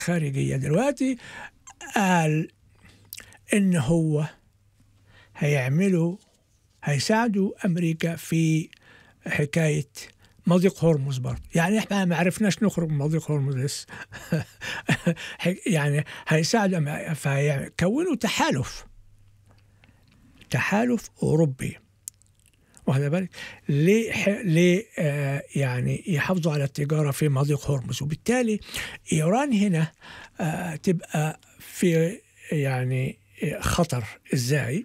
خارجية دلوقتي قال إن هو هيعملوا هيساعدوا أمريكا في حكاية مضيق هرمز برضه يعني احنا ما عرفناش نخرج من مضيق هرمز لسه يعني هيساعدوا فيكونوا تحالف تحالف أوروبي واخد بالك ليه ليه آه يعني يحافظوا على التجاره في مضيق هرمز وبالتالي ايران هنا آه تبقى في يعني خطر ازاي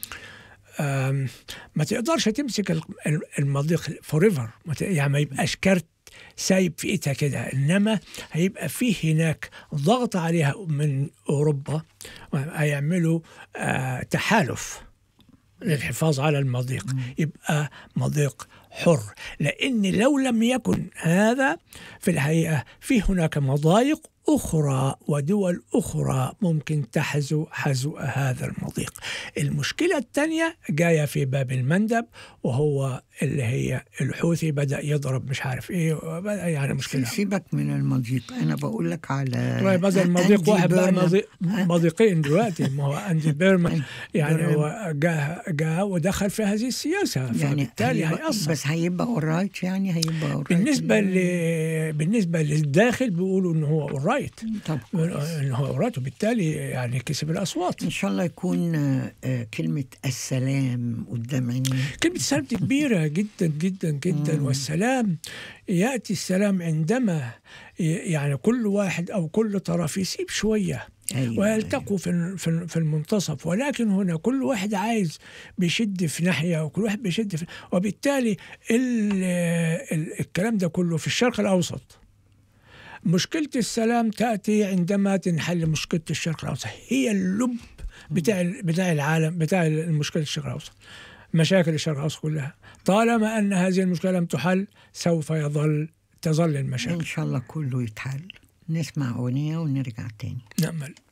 ما تقدرش تمسك المضيق فوريفر يعني ما يبقاش كارت سايب في ايدها كده انما هيبقى فيه هناك ضغط عليها من اوروبا هيعملوا آه تحالف للحفاظ على المضيق يبقى مضيق حر لأن لو لم يكن هذا في الحقيقة في هناك مضايق أخرى ودول أخرى ممكن تحزو حزو هذا المضيق المشكلة الثانية جاية في باب المندب وهو اللي هي الحوثي بدأ يضرب مش عارف إيه يعني مشكلة سيبك من المضيق أنا بقول لك على طيب بدل المضيق واحد بقى مضيق مضيقين دلوقتي ما هو أندي بيرمان يعني هو جاء جاء ودخل في هذه السياسة يعني فبالتالي هيبقى هيأثر بس هيبقى اورايت يعني هيبقى اورايت بالنسبة ل... بالنسبة للداخل بيقولوا إن هو اورايت طب إن هو اورايت وبالتالي يعني كسب الأصوات ان شاء الله يكون آه، كلمة السلام قدام عينينا كلمة السلام دي كبيرة جدا جدا جدا مم. والسلام يأتي السلام عندما ي- يعني كل واحد أو كل طرف يسيب شوية أيوة ويلتقوا في ال- في ال- في المنتصف ولكن هنا كل واحد عايز بيشد في ناحية وكل واحد بيشد في وبالتالي ال ال الكلام ده كله في الشرق الأوسط مشكلة السلام تأتي عندما تنحل مشكلة الشرق الأوسط هي اللب بتاع ال- بتاع العالم بتاع المشكلة الشرق الأوسط مشاكل الشرق الأوسط كلها طالما أن هذه المشكلة لم تحل سوف يظل تظل المشاكل ان شاء الله كله يتحل نسمع اغنية ونرجع تاني نأمل